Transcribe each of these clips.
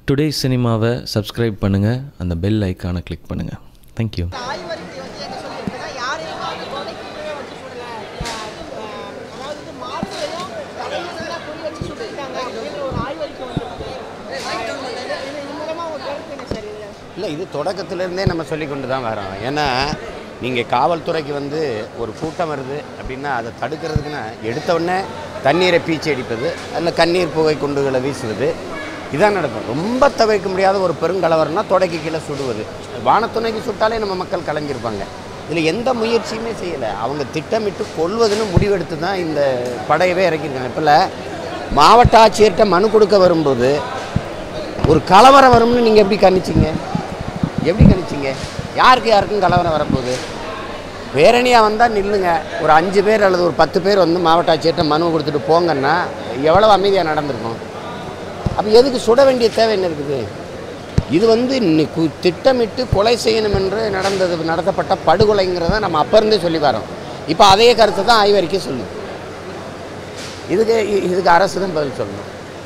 today சினிமாவை subscribe பண்ணுங்கள் அந்த பெல் ஐக்கானை கிளிக் பண்ணுங்கள் தேங்க்யூ ஆய்வறிக்கை வந்து என்ன சொல்லியிருக்குன்னா யாரையும் வந்து கொலைக்கு கீழே வச்சு சுடல அஹ் அதாவது வந்து மார்பையும் தலையும் நல்லா குறி வச்சு சுட்டிருக்காங்க அப்படின்ற ஒரு ஆய்வறிக்கை வந்து இது மூலமா ஒரு கருத்து என்ன சார் இது இல்லை இது தொடக்கத்திலேருந்தே நம்ம சொல்லி கொண்டு தான் வரோம் ஏன்னா நீங்கள் காவல்துறைக்கு வந்து ஒரு கூட்டம் வருது அப்படின்னா அதை தடுக்கிறதுக்குன்னா எடுத்த உடனே தண்ணீரை பீச்சி அடிப்பது அதில் கண்ணீர் புகை குண்டுகளை வீசுவது இதான் நடக்கும் ரொம்ப தவிர்க்க முடியாத ஒரு பெருங்கலவரம்னா தொடக்கி கீழே சுடுவது வானத்துணைக்கு சுட்டாலே நம்ம மக்கள் கலங்கியிருப்பாங்க இதில் எந்த முயற்சியுமே செய்யலை அவங்க திட்டமிட்டு கொள்வதுன்னு முடிவெடுத்து தான் இந்த படையவே இறக்கியிருக்காங்க இப்போல மாவட்ட ஆட்சியர்கிட்ட மனு கொடுக்க வரும்போது ஒரு கலவரம் வரும்னு நீங்கள் எப்படி கணிச்சிங்க எப்படி கணிச்சிங்க யாருக்கு யாருக்கும் கலவரம் வரப்போகுது பேரணியாக வந்தால் நில்லுங்க ஒரு அஞ்சு பேர் அல்லது ஒரு பத்து பேர் வந்து மாவட்ட ஆட்சியர்கிட்ட மனு கொடுத்துட்டு போங்கன்னா எவ்வளோ அமைதியாக நடந்திருக்கும் அப்போ எதுக்கு சுட வேண்டிய தேவை என்ன இருக்குது இது வந்து இன்னி கு- திட்டமிட்டு கொலை செய்யணும் என்று நடந்தது நடத்தப்பட்ட படுகொலைங்கிறத நம்ம அப்போ இருந்தே சொல்லி வரோம் இப்போ அதே கருத்தை தான் ஆய்வறிக்கை சொல்லுது இதுக்கு இ- இதுக்கு அரசு தான் பதில் சொல்லணும்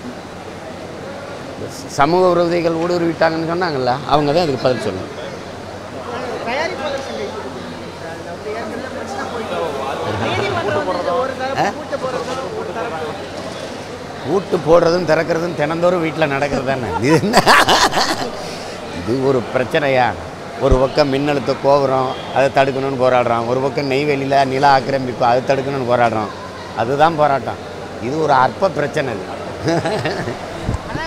சமூக விரோதிகள் ஊடுருவிட்டாங்கன்னு சொன்னாங்கல்ல அவங்க தான் இதுக்கு பதில் சொல்லணும் தயாரிப்பாளர் சங்கை சார் அதில் வந்து ஏற்கனவே பிரச்சனை போயிட்டு நீதிமன்றம் வந்து ஒரு தரப்பு கூட்டு போகிறது ஒரு தரப்பு பூட்டு போடுறதும் திறக்கிறதும் தினந்தோறும் வீட்டில் நடக்கிறது தானே இது என்ன இது ஒரு பிரச்சனையா ஒரு பக்கம் மின்னழுத்த கோபுரம் அதை தடுக்கணும்னு போராடுறோம் ஒரு பக்கம் நெய்வேலியில் நில ஆக்கிரமிப்பு அதை தடுக்கணும்னு போராடுறோம் அதுதான் போராட்டம் இது ஒரு அற்ப பிரச்சனை இது ஆனால்